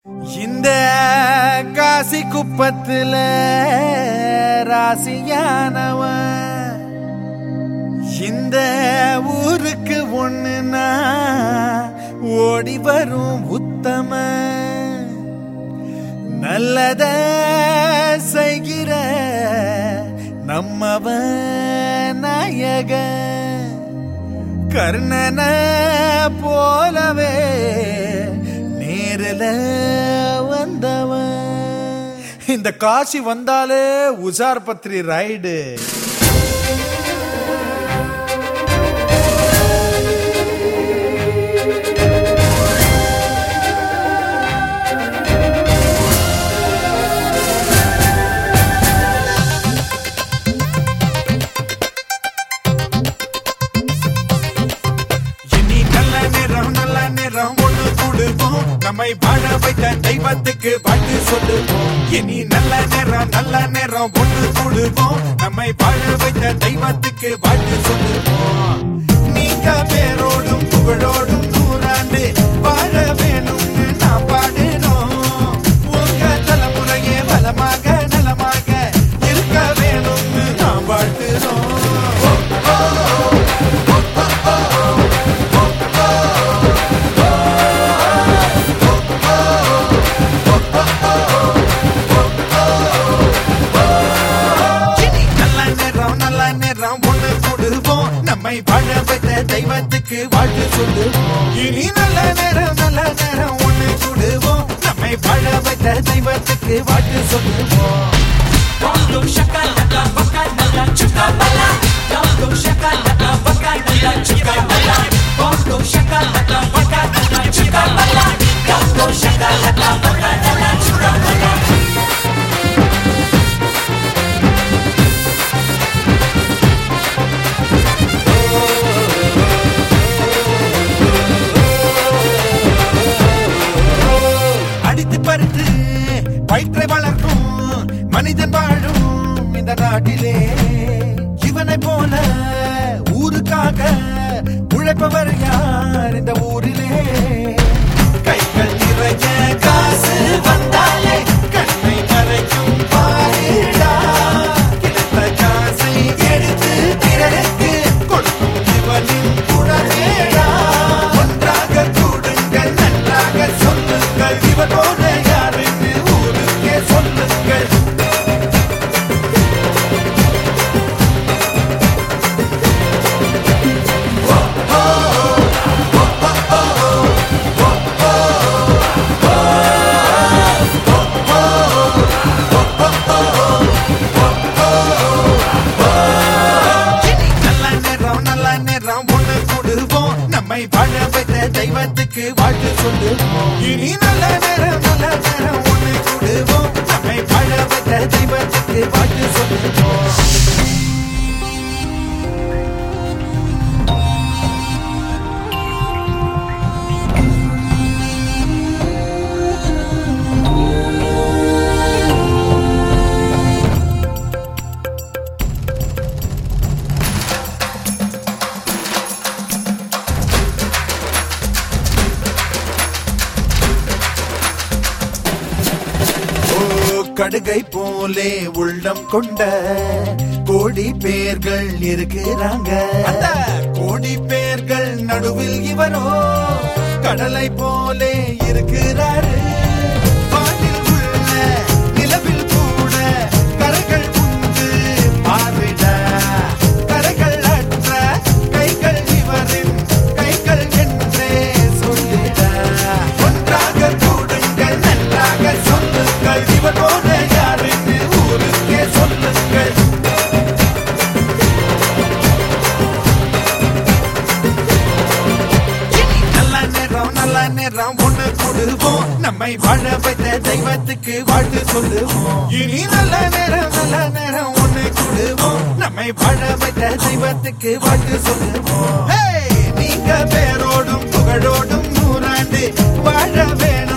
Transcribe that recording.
இந்த காசி குப்பத்துல ராசியானவன் இந்த ஊருக்கு ஒண்ணுனா ஓடி வரும் உத்தம நல்லத செய்கிற நம்மவன் நாயக கர்ணன போலவே நேரில் வந்தவன் இந்த காசி வந்தாலே உசார் பத்ரி ரைடு இனி நல்ல நேரம் நல்ல நேரம் ஒண்ணு கூடுவோம் நம்மை வாழ வைத்த தெய்வத்துக்கு வாழ்த்து சொல்லுவோம் இனி நல்ல நேரம் நல்ல நேரம் ஒண்ணு கூடுவோம் நம்மை வாழ வைத்த தெய்வத்துக்கு வாழ்த்து சொல்லுவோம் நீங்க பேரோடும் புகழோடும் நூறாண்டு வாழ வேணும்னு நான் பாடுறோம் உங்க தலைமுறையே பலமாக நலமாக இருக்க வேணும்னு நான் வாழ்த்துறோம் இனி நல்ல நேரம் நல்ல நேரம் ஒண்ணு கூடுவோம் நம்மை வாழ வைத்த தெய்வத்துக்கு வாழ்த்து சொல்லுவோம் இனி நல்ல நேரம் நல்ல நேரம் ஒண்ணு கூடுவோம் நம்மை வாழ வைத்த தெய்வத்துக்கு வாழ்த்து சொல்லுவோம் Bongo shakalaka wakalaka chukalala Bongo shakalaka wakalaka chukalala Bongo shakalaka wakalaka chukalala Bongo shakalaka wakalaka chukalala அடித்து பறித்து வயிற்றை வளர்க்கும் மனிதன் வாழும் இந்த நாட்டிலே இவனை போல ஊருக்காக உழைப்பவர் யார் இந்த ஊரிலே கைகள் நிறைய காசு வந்தாலே கண்ணை மறைக்கும் பாருடா கிடைத்த காசை எடுத்து பிறருக்கு கொடுக்கும் இவனின் குணமேடா ஒன்றாக கூடுங்கள் நன்றாக சொல்லுங்கள் இவர் போல யாருன்னு ஊருக்கே சொல்லுங்கள் இனி நல்ல நேரம் நல்ல நேரம் ஒண்ணு கூடுவோம் நம்மை வாழ வைத்த தெய்வத்துக்கு வாழ்த்து சொல்லுவோம் இனி நல்ல நேரம் நல்ல நேரம் ஒண்ணு கூடுவோம் நம்மை வாழ வைத்த தெய்வத்துக்கு வாழ்த்து சொல்லுவோம் ஓ கடுகை போலே உள்ளம் கொண்ட கோடி பேர்கள் இருக்கிறாங்க அந்த கோடி பேர்கள் நடுவில் இவரோ கடலை போலே இருக்கிறாரு வானில் உள்ள நிலவில் கூட கரைகள் உண்டு பார்விட கரைகள் அற்ற கைகள் இவரின் கைகள் என்றே சொல்லிட ஒன்றாக கூடுங்கள் நன்றாக சொல்லுங்கள் இவர் போல யாருன்னு ஊருக்கே சொல்லுங்கள் இனி நல்ல நேரம் நல்ல நேரம் ஒண்ணு கூடுவோம் நம்மை வாழ வைத்த தெய்வத்துக்கு வாழ்த்து சொல்லுவோம் இனி நல்ல நேரம் நல்ல நேரம் ஒண்ணு கூடுவோம் நம்மை வாழ வைத்த தெய்வத்துக்கு வாழ்த்து சொல்லுவோம் Hey! நீங்க பேரோடும் புகழோடும் நூறாண்டு வாழ வேணும்